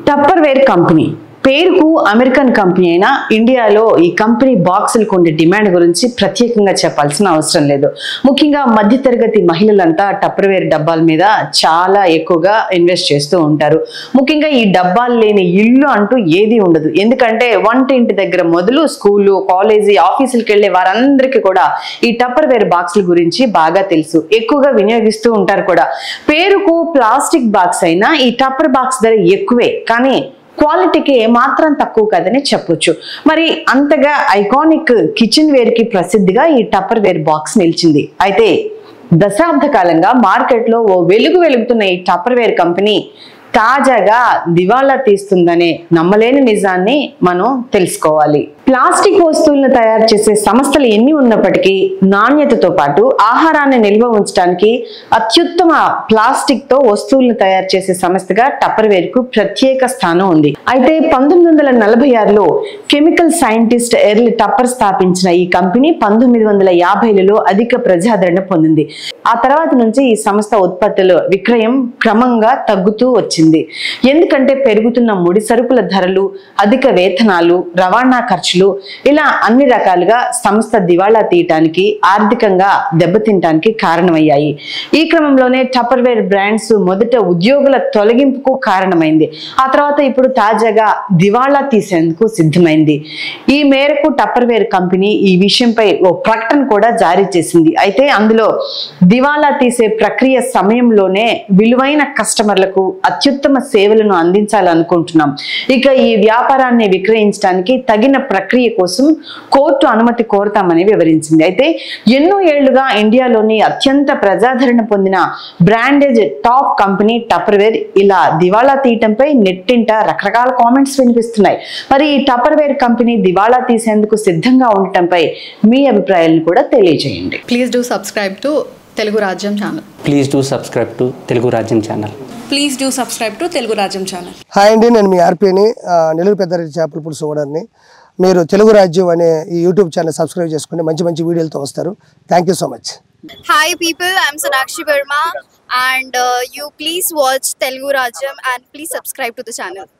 Tupper Tupperware company పేరుకు American company అయినా ఇండియాలో ఈ కంపెనీ బాక్సులకు ఉండే డిమాండ్ గురించి ప్రత్యేకంగా చెప్పాల్సిన అవసరం లేదు ముఖ్యంగా మధ్యతరగతి మహిళలంతా టప్పర్వేర్ డబ్బాల మీద చాలా ఎక్కువగా ఇన్వెస్ట్ చేస్తూ ఉంటారు ముఖ్యంగా ఈ డబ్బాలు లేని ఇల్లు అంటూ ఏది ఉండదు ఎందుకంటే వంటింటి దగ్గర మొదలు స్కూలు కాలేజీ ఆఫీసులకు వెళ్ళే వారందరికీ కూడా ఈ టప్పర్వేర్ బాక్సుల గురించి బాగా తెలుసు ఎక్కువగా వినియోగిస్తూ ఉంటారు కూడా పేరుకు ప్లాస్టిక్ బాక్స్ అయినా ఈ టప్పర్ బాక్స్ ధర ఎక్కువే కానీ క్వాలిటీకి ఏమాత్రం తక్కువ కదని చెప్పొచ్చు మరి అంతగా ఐకానిక్ కిచెన్ వేర్ కి ప్రసిద్ధిగా ఈ టప్పర్ వేర్ బాక్స్ నిలిచింది అయితే దశాబ్ద కాలంగా మార్కెట్లో ఓ వెలుగు వెలుగుతున్న ఈ టప్పర్ వేర్ కంపెనీ తాజాగా దివాళా తీస్తుందనే నమ్మలేని నిజాన్ని మనం తెలుసుకోవాలి ప్లాస్టిక్ వస్తువులను తయారు చేసే సంస్థలు ఎన్ని ఉన్నప్పటికీ నాణ్యతతో పాటు ఆహారాన్ని నిల్వ ఉంచడానికి అత్యుత్తమ ప్లాస్టిక్ తో వస్తువులను తయారు చేసే సంస్థగా టప్పర్వేర్ కు ప్రత్యేక స్థానం ఉంది అయితే పంతొమ్మిది వందల నలభై ఆరులో కెమికల్ సైంటిస్ట్ ఎర్ల్ టప్పర్ స్థాపించిన ఈ కంపెనీ పంతొమ్మిది వందల యాభైలలో అధిక ప్రజాదరణ పొందింది ఆ తర్వాత నుంచి ఈ సంస్థ ఉత్పత్తుల విక్రయం క్రమంగా తగ్గుతూ వచ్చింది ఎందుకంటే పెరుగుతున్న ముడి సరుకుల ధరలు అధిక వేతనాలు రవాణా ఖర్చులు ఇలా అన్ని రకాలుగా సంస్థ దివాళా తీయటానికి ఆర్థికంగా దెబ్బతింటానికి కారణమయ్యాయి ఈ క్రమంలోనే టప్పర్వేర్ బ్రాండ్స్ మొదట ఉద్యోగుల తొలగింపుకు కారణమైంది ఆ తర్వాత ఇప్పుడు తాజాగా దివాళా తీసేందుకు సిద్ధమైంది ఈ మేరకు టప్పర్వేర్ కంపెనీ ఈ విషయంపై ఓ ప్రకటన కూడా జారీ చేసింది అయితే అందులో దివాలా తీసే ప్రక్రియ సమయంలోనే విలువైన కస్టమర్లకు అత్యుత్తమ సేవలను అందించాలనుకుంటున్నాం ఇక ఈ వ్యాపారాన్ని విక్రయించడానికి తగిన ప్రక్రియ కోసం కోర్టు అనుమతి కోరతామని వివరించింది అయితే ఎన్నో ఏళ్లుగా ఇండియాలోని అత్యంత ప్రజాదరణ పొందిన బ్రాండేజ్ టాప్ కంపెనీ టపర్వేర్ ఇలా దివాళా తీయటంపై నెట్టింట రకరకాల కామెంట్స్ వినిపిస్తున్నాయి మరి ఈ టపర్వేర్ కంపెనీ దివాళా తీసేందుకు సిద్ధంగా ఉండటంపై మీ అభిప్రాయాలను కూడా తెలియజేయండి please do subscribe to Telugu Rajyam channel please do subscribe to Telugu Rajyam channel please do subscribe to Telugu Rajyam channel hi అండి నేను మీ ఆర్పీని ఆ, నెల్లూరు పెద్దారెడ్డి చేపల పులుసు ఓనర్ని మీరు తెలుగు రాజ్యం అనే ఈ యూట్యూబ్ ఛానల్ సబ్స్క్రైబ్ చేసుకుని మంచి మంచి వీడియోలతో వస్తారు thank you so much Hi people, I'm Sonakshi Verma and uh, you please watch Telugu Rajam and please subscribe to the channel.